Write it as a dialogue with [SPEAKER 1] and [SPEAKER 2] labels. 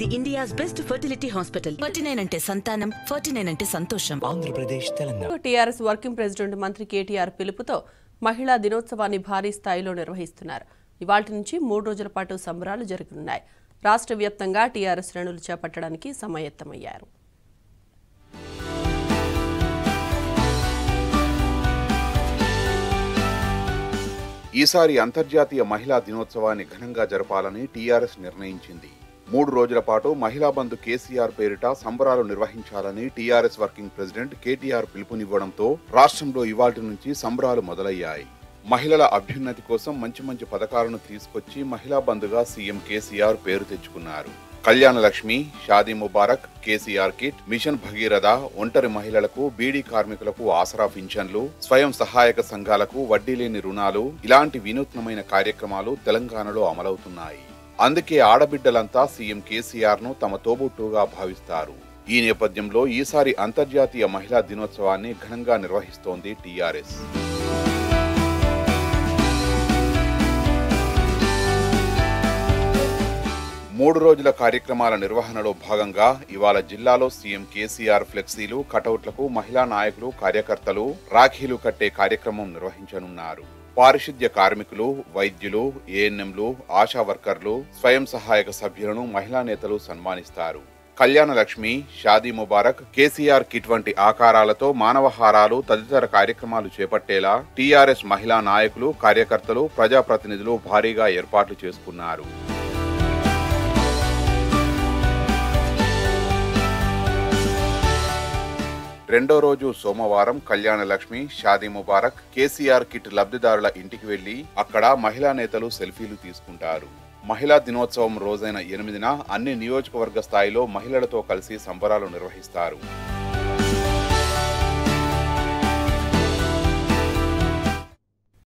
[SPEAKER 1] the India's best fertility hospital
[SPEAKER 2] forty nine అంటే సంతానం forty nine అంటే సంతోషం
[SPEAKER 3] Andhra Pradesh Telangana
[SPEAKER 4] TRS working president మంత్రి కేటీఆర్ పిలుపుతో మహిళా దినోత్సవాన్ని భారీ స్థాయిలో నిర్వహిస్తున్నారు ఇవాటి నుంచి మూడు రోజుల పాటు సంబరాలు జరగనున్నాయి రాష్ట్ర వ్యాప్తంగా టీఆర్ఎస్ శ్రేణులు చేపట్టడానికి సమాయత్తమయ్యారు
[SPEAKER 5] ఈసారి అంతర్జాతీయ మహిళా దినోత్సవాన్ని ఘనంగా జరపాలని టీఆర్ఎస్ నిర్ణయించింది మూడు రోజుల పాటు మహిళా బంధు కేసీఆర్ పేరిట సంబరాలు నిర్వహించాలని టీఆర్ఎస్ వర్కింగ్ ప్రెసిడెంట్ కేటీఆర్ పిలుపునివ్వడంతో రాష్ట్రంలో ఇవాటి నుంచి సంబరాలు మొదలయ్యాయి మహిళల అభ్యున్నతి కోసం మంచి మంచి పథకాలను తీసుకొచ్చి మహిళా బంధుగా సీఎం కేసీఆర్ పేరు తెచ్చుకున్నారు Kalyana Lakshmi Shaadi Mubarak KCR kit mission Bhagiratha ఒంటరి మహిళలకు బీడీ కార్మికులకు ఆసరా పింఛన్లు స్వయం సహాయక సంఘాలకు వడ్డీ లేని రుణాలు ఇలాంటి వినూత్నమైన కార్యక్రమాలు తెలంగాణలో అమలవుతున్నాయి అందుకే ఆడబిడ్డలంతా సీఎం కేసీఆర్ ను తమ తోబుట్టుగా భావిస్తారు ఈ నేపథ్యంలో ఈసారి అంతర్జాతీయ మహిళా దినోత్సవాన్ని ఘనంగా నిర్వహిస్తోంది టీఆర్ఎస్ మూడు రోజుల కార్యక్రమాల నిర్వహణలో భాగంగా ఇవాళ జిల్లాలో సీఎం కేసీఆర్ ఫ్లెక్సీలు కటౌట్లకు మహిళా నాయకులు కార్యకర్తలు రాఖీలు కట్టే కార్యక్రమం నిర్వహించనున్నారు పారిశుద్ధ్య కార్మికులు వైద్యులు ఏఎన్ఎంలు ఆశా వర్కర్లు స్వయం సహాయక సభ్యులను మహిళా నేతలు సన్మానిస్తారు కళ్యాణ లక్ష్మి షాదీ ముబారక్ కేసీఆర్ కిట్ వంటి ఆకారాలతో మానవహారాలు తదితర కార్యక్రమాలు చేపట్టేలా టీఆర్ఎస్ మహిళా నాయకులు కార్యకర్తలు ప్రజాప్రతినిధులు భారీగా ఏర్పాట్లు చేసుకున్నారు రెండో రోజు సోమవారం కళ్యాణ లక్ష్మి షాదీ ముబారక్ కేసీఆర్ కిట్ లబ్ధిదారుల ఇంటికి వెళ్లి అక్కడ మహిళా నేతలు సెల్ఫీలు తీసుకుంటారు మహిళా దినోత్సవం రోజైన ఎనిమిదిన అన్ని నియోజకవర్గ స్థాయిలో మహిళలతో కలిసి సంబరాలు నిర్వహిస్తారు